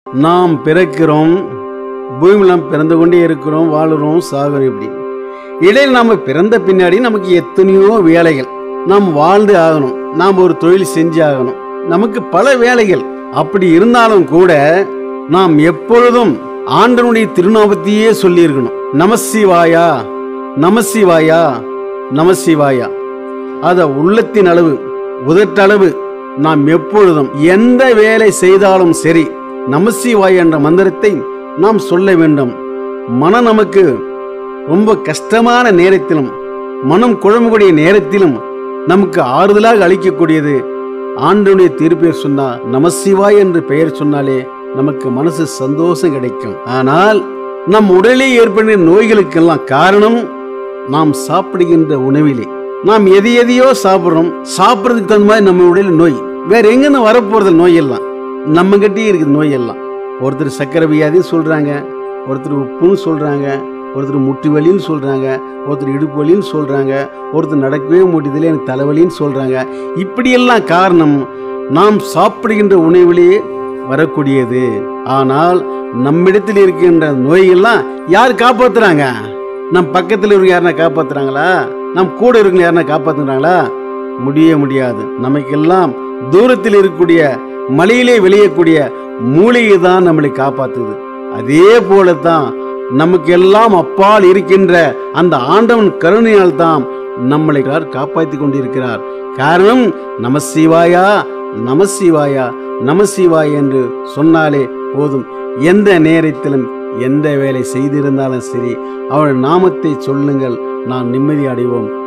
நாம் பிறக்கிறோம் பூமியில் நாம் பிறந்து கொண்டே இருக்கிறோம் வாழுறோம் சாகுறோம் இப்படி இடையில் நாம் பிறந்த பின்னாடி நமக்கு எத்தனையோ வேலைகள் நாம் வாழ்ந்து ஆகணும் நாம் ஒரு தொழில் செஞ்சு ஆகணும் நமக்கு பல வேலைகள் அப்படி இருந்தாலும் கூட நாம் எப்பொழுதும் ஆண்டனுடைய திருநாமத்தையே சொல்லியிருக்கணும் நமசிவாயா நமசிவாயா நமசிவாயா அத உள்ளத்தின் அளவு உதட்டளவு நாம் எப்பொழுதும் எந்த வேலை செய்தாலும் சரி நமசிவாய் என்ற மந்திரத்தை நாம் சொல்ல வேண்டும் மனம் நமக்கு ரொம்ப கஷ்டமான நேரத்திலும் மனம் குழம்புக்கூடிய நேரத்திலும் நமக்கு ஆறுதலாக அளிக்கக்கூடியது ஆண்டனுடைய திருப்பெயர் சொன்னா நமசிவாய் என்று பெயர் சொன்னாலே நமக்கு மனசு சந்தோஷம் கிடைக்கும் ஆனால் நம் உடலில் ஏற்படுகிற நோய்களுக்கெல்லாம் காரணம் நாம் சாப்பிடுகின்ற உணவிலே நாம் எது எதையோ சாப்பிட்றோம் சாப்பிட்றதுக்கு தகுந்த மாதிரி நம்ம உடலில் நோய் வேற எங்கன்னு வரப்போறது நோய் எல்லாம் நம்ம கிட்டயே இருக்குது நோய் எல்லாம் ஒருத்தர் சக்கரை வியாதின்னு சொல்றாங்க ஒருத்தர் உப்புன்னு சொல்றாங்க ஒருத்தர் முட்டி வலின்னு சொல்றாங்க ஒருத்தர் இடுப்பு வலின்னு சொல்றாங்க ஒருத்தர் நடக்கவே முடியதில்லை எனக்கு தலைவலின்னு சொல்றாங்க இப்படியெல்லாம் காரணம் நாம் சாப்பிடுகின்ற உணவிலேயே வரக்கூடியது ஆனால் நம்மிடத்தில் இருக்கின்ற நோயெல்லாம் யார் காப்பாத்துறாங்க நம் பக்கத்தில் இருக்க யாருன்னா காப்பாத்துறாங்களா நம் கூட இருக்க யாருன்னா காப்பாத்துறாங்களா முடிய முடியாது நமக்கெல்லாம் தூரத்தில் இருக்கக்கூடிய மலையிலே விளையக்கூடிய மூலிகை தான் நம்மளை காப்பாத்துது அதே போலத்தான் நமக்கு எல்லாம் அப்பால் இருக்கின்ற அந்த ஆண்டவன் கருணையால் தான் நம்மளை அவர் காப்பாற்றி கொண்டிருக்கிறார் காரணம் நமசிவாயா நமசிவாயா நமசிவாய் என்று சொன்னாலே போதும் எந்த நேரத்திலும் எந்த வேலை செய்திருந்தாலும் சரி அவள் நாமத்தை சொல்லுங்கள் நாம் நிம்மதி அடைவோம்